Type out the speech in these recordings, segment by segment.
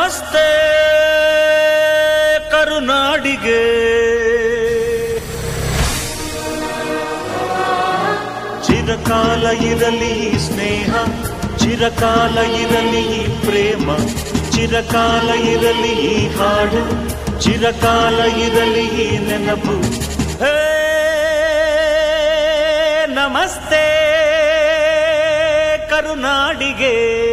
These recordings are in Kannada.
ನಮಸ್ತೆ ಕರುನಾಡಿಗೆ ಚಿರಕಾಲ ಇರಲಿ ಈ ಸ್ನೇಹ ಚಿರಕಾಲ ಇರಲಿ ಈ ಪ್ರೇಮ ಚಿರಕಾಲ ಇರಲಿ ಈ ಹಾಡು ಚಿರಕಾಲ ಇರಲಿ ಈ ನೆನಪು ಹೇ ನಮಸ್ತೆ ಕರುನಾಡಿಗೆ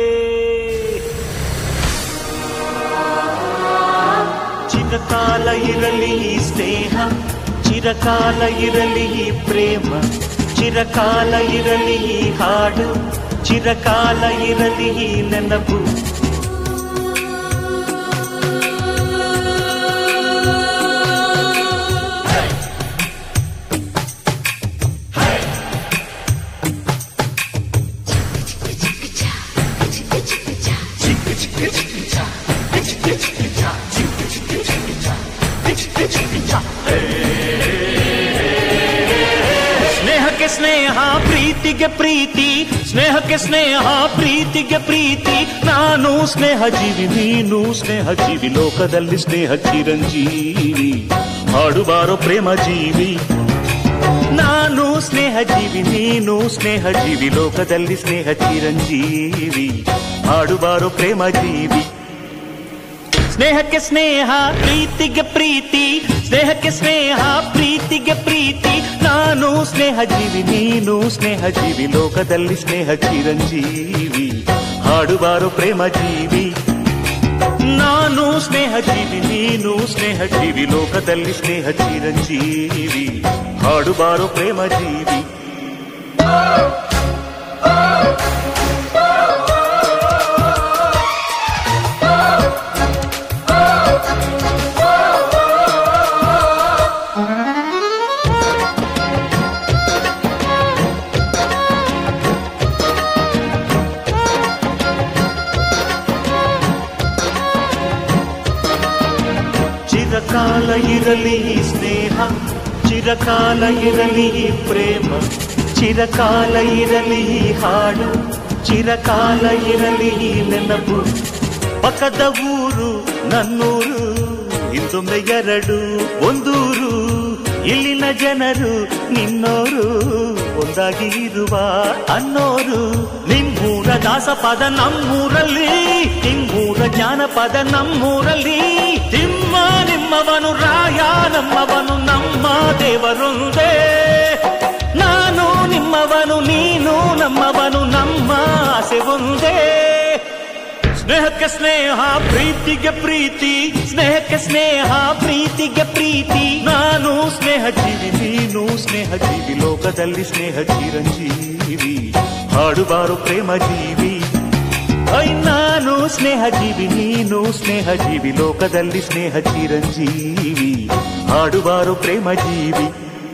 ಚಿರಕಾಲ ಇರಲಿ ಈ ಸ್ನೇಹ ಚಿರಕಾಲ ಇರಲಿ ಈ ಪ್ರೇಮ ಚಿರಕಾಲ ಇರಲಿ ಈ ಹಾಡು ಚಿರಕಾಲ ಇರಲಿ ಈ ನೆನಪು ಸ್ನೇಹಕ್ಕೆ ಸ್ನೇಹ ಪ್ರೀತಿಗೆ ಪ್ರೀತಿ ಸ್ನೇಹಕ್ಕೆ ಸ್ನೇಹ ಪ್ರೀತಿಗೆ ಪ್ರೀತಿ ನಾನು ಸ್ನೇಹ ಜೀವಿ ನೀನು ಸ್ನೇಹ ಜೀವಿ ಲೋಕದಲ್ಲಿ ಸ್ನೇಹ ಚಿರಂಜೀವಿ ಹಾಡುಬಾರೋ ಪ್ರೇಮ ಜೀವಿ ನಾನು ಸ್ನೇಹ ಜೀವಿ ನೀನು ಸ್ನೇಹ ಜೀವಿ ಲೋಕದಲ್ಲಿ ಸ್ನೇಹ ಚಿರಂಜೀವಿ ಹಾಡುಬಾರೋ ಪ್ರೇಮ ಜೀವಿ ಸ್ನೇಹಕ್ಕೆ ಸ್ನೇಹ ಪ್ರೀತಿಗೆ ಪ್ರೀತಿ ಸ್ನೇಹಕ್ಕೆ ಸ್ನೇಹ ಪ್ರೀತಿಗೆ ಪ್ರೀತಿ ನಾನು ಸ್ನೇಹ ಜೀವಿ ನೀನು ಸ್ನೇಹ ಜೀವಿ ಲೋಕದಲ್ಲಿ ಸ್ನೇಹ ಚಿರಂಜೀವಿ ಹಾಡುಬಾರೋ ಪ್ರೇಮ ಜೀವಿ ನಾನು ಸ್ನೇಹ ಜೀವಿ ನೀನು ಸ್ನೇಹ ಜೀವಿ ಲೋಕದಲ್ಲಿ ಸ್ನೇಹ ಚಿರಂಜೀವಿ ಹಾಡುಬಾರೋ ಪ್ರೇಮ ಜೀವಿ ಚಿರಕಾಲ ಇರಲಿ ಈ ಸ್ನೇಹ ಚಿರಕಾಲ ಇರಲಿ ಈ ಪ್ರೇಮ ಚಿರಕಾಲ ಇರಲಿ ಈ ಹಾಡು ಚಿರಕಾಲ ಇರಲಿ ಈ ನೆನಪು ಪಕ್ಕದ ಊರು ನನ್ನೂರು ಹಿಂದೊಮ್ಮೆ ಎರಡು ಒಂದೂರು ಇಲ್ಲಿನ ಜನರು ನಿನ್ನೋರು ಒಂದಾಗಿ ಇರುವ ಅನ್ನೋರು ನಿಮ್ಮೂರ ದಾಸಪದ ನಮ್ಮೂರಲ್ಲಿ ನಿಮ್ಮೂರ ಜಾನಪದ ನಮ್ಮೂರಲ್ಲಿ ನಿಮ್ಮ ನಿಮ್ಮವನು ರಾಯ ನಮ್ಮವನು ನಮ್ಮ ದೇವರೊಂದೇ ನಾನು ನಿಮ್ಮವನು ನೀನು ನಮ್ಮವನು ನಮ್ಮ ಆಸೆ ಒಂದೇ ಸ್ನೇಹಕ್ಕೆ ಸ್ನೇಹ ಪ್ರೀತಿಗೆ ಪ್ರೀತಿ ಸ್ನೇಹಕ್ಕೆ ಸ್ನೇಹ ಪ್ರೀತಿಗೆ ಪ್ರೀತಿ ನಾನು ಸ್ನೇಹ ಜೀವಿ ನೀನು ಸ್ನೇಹ ಜೀವಿ ಲೋಕದಲ್ಲಿ ಸ್ನೇಹ ಚಿರಂಜೀವಿ ಹಾಡುಬಾರು ಪ್ರೇಮ ಜೀವಿ ಐ ನಾನು ಸ್ನೇಹ ಜೀವಿ ನೀನು ಸ್ನೇಹ ಜೀವಿ ಲೋಕದಲ್ಲಿ ಸ್ನೇಹ ಚಿರಂಜೀವಿ ಹಾಡುಬಾರು ಪ್ರೇಮ ಜೀವಿ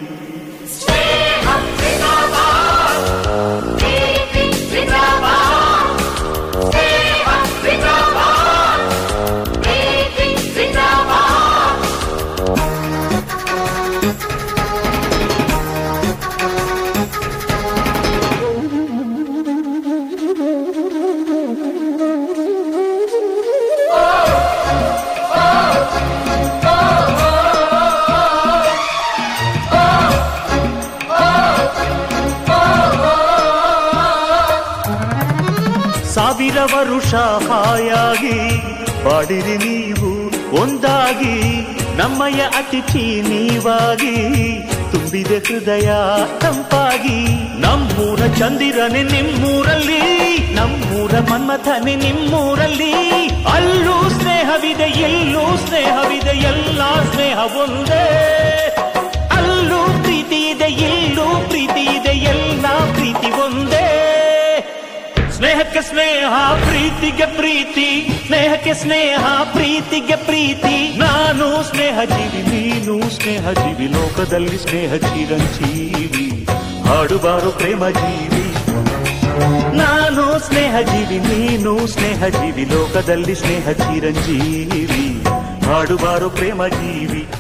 ಸಾವಿರ ವರುಷ ಹಾಯಾಗಿ ಬಾಡಿರಿ ನೀವು ಒಂದಾಗಿ ನಮ್ಮಯ ಅತಿಥಿ ನೀವಾಗಿ ತುಂಬಿದೆ ಹೃದಯ ತಂಪಾಗಿ ನಮ್ಮೂರ ಚಂದಿರನೆ ನಿಮ್ಮೂರಲ್ಲಿ ನಮ್ಮೂರ ಮನ್ಮಥನೆ ನಿಮ್ಮೂರಲ್ಲಿ ಅಲ್ಲೂ ಸ್ನೇಹವಿದೆ ಎಲ್ಲೂ ಸ್ನೇಹವಿದೆ ಎಲ್ಲ ಸ್ನೇಹ ಒಂದೇ ಅಲ್ಲೂ ಪ್ರೀತಿ ಇದೆ ಇಲ್ಲೂ ಪ್ರೀತಿ ಇದೆ ಎಲ್ಲ ಪ್ರೀತಿ ಒಂದೇ ಸ್ನೇಹಕ್ಕೆ ಸ್ನೇಹ ಪ್ರೀತಿಗೆ ಪ್ರೀತಿ ಸ್ನೇಹಕ್ಕೆ ಸ್ನೇಹ ಪ್ರೀತಿಗೆ ಪ್ರೀತಿ ನಾನು ಸ್ನೇಹ ಜೀವಿ ನೀನು ಸ್ನೇಹ ಜೀವಿ ಲೋಕದಲ್ಲಿ ಸ್ನೇಹ ಚಿರಂಜೀವಿ ಹಾಡುಬಾರು ಪ್ರೇಮ ಜೀವಿ ನಾನು ಸ್ನೇಹ ಜೀವಿ ನೀನು ಸ್ನೇಹ ಜೀವಿ ಲೋಕದಲ್ಲಿ ಸ್ನೇಹ ಚಿರಂಜೀವಿ ಹಾಡುಬಾರು ಪ್ರೇಮ ಜೀವಿ